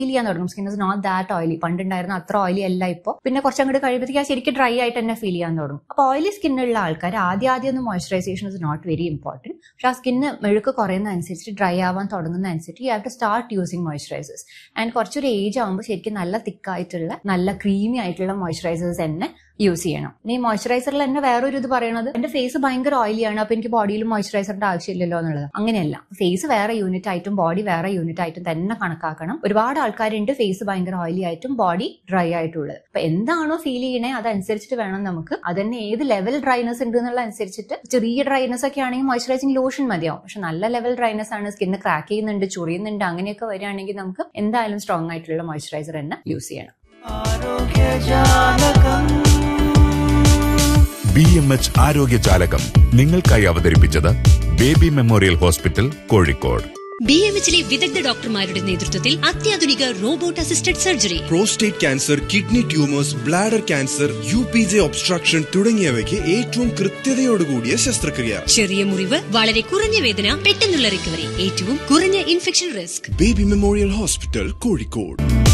feel ചെയ്യാൻ തുടങ്ങും skin is not that oily പണ്ടുണ്ടായിരുന്ന അത്ര ഓയിലി അല്ല ഇപ്പോൾ പിന്നെ കുറച്ചങ്ങോട്ട് കഴിയുമ്പോഴത്തേക്ക് ആ ശരിക്കും ഡ്രൈ ആയിട്ട് തന്നെ ഫീൽ ചെയ്യാൻ തുടങ്ങും അപ്പോൾ ഓയിലി സ്കിന്നുള്ള ആൾക്കാർ ആദ്യം ആദ്യം ഒന്ന് moisturisation is not very important പക്ഷെ ആ സ്കിന്ന് മെഴുക്ക് കുറയുന്ന അനുസരിച്ച് ഡ്രൈ ആവാൻ തുടങ്ങുന്ന അനുസരിച്ച് you have to start using moisturisers and കുറച്ചൊരു ഏജ് ആകുമ്പോൾ ശരിക്കും നല്ല തിക്കായിട്ടുള്ള നല്ല ക്രീമി ആയിട്ടുള്ള മോയ്സ്ചറൈസേഴ്സ് തന്നെ യൂസ് ചെയ്യണം ഇനി മോയ്സ്ചറൈസറിൽ തന്നെ വേറൊരു ഇത് പറയണത് എന്റെ ഫേസ് ഭയങ്കര ഓയിലിയാണ് അപ്പൊ എനിക്ക് ബോഡിയിൽ മോയ്സ്ചറൈസറിന്റെ ആവശ്യമില്ലല്ലോ എന്നുള്ളത് അങ്ങനെയല്ല ഫേസ് വേറെ യൂണിറ്റ് ആയിട്ടും ബോഡി വേറെ യൂണിറ്റ് ആയിട്ടും തന്നെ കണക്കാക്കണം ഒരുപാട് ആൾക്കാരുണ്ട് ഫേസ് ഭയങ്കര ഓയിലി ആയിട്ടും ബോഡി ഡ്രൈ ആയിട്ടുള്ളത് അപ്പൊ എന്താണോ ഫീൽ ചെയ്യണേ അതനുസരിച്ചിട്ട് വേണം നമുക്ക് അതന്നെ ഏത് ലെവൽ ഡ്രൈനെസ് ഉണ്ട് എന്നുള്ള അനുസരിച്ചിട്ട് ചെറിയ ഡ്രൈനെസ് ഒക്കെ ആണെങ്കിൽ മോയ്സ്ചറൈസിങ് ലോഷൻ മതിയാവും പക്ഷെ നല്ല ലെവൽ ഡ്രൈനെസ് ആണ് സ്കിന്ന് ക്രാക്ക് ചെയ്യുന്നുണ്ട് ചൊറിയുന്നുണ്ട് അങ്ങനെയൊക്കെ വരികയാണെങ്കിൽ നമുക്ക് എന്തായാലും സ്ട്രോങ് ആയിട്ടുള്ള മോയ്സ്ചറൈസർ തന്നെ യൂസ് ചെയ്യണം ബി എം എച്ച് ആരോഗ്യ ജാലകം നിങ്ങൾക്കായി അവതരിപ്പിച്ചത് Baby Memorial hospital Kozhikode B M എച്ചിലെ വിദഗ്ധ ഡോക്ടർമാരുടെ നേതൃത്വത്തിൽ അത്യാധുനിക robot assisted surgery prostate cancer kidney tumours bladder cancer U P J obstruction തുടങ്ങിയവയ്ക്ക് ഏറ്റവും കൃത്യതയോടുകൂടിയ ശസ്ത്രക്രിയ ചെറിയ മുറിവ് വളരെ കുറഞ്ഞ വേദന പെട്ടെന്നുള്ള റിക്കവറി ഏറ്റവും കുറഞ്ഞ infection risk Baby Memorial hospital Kozhikode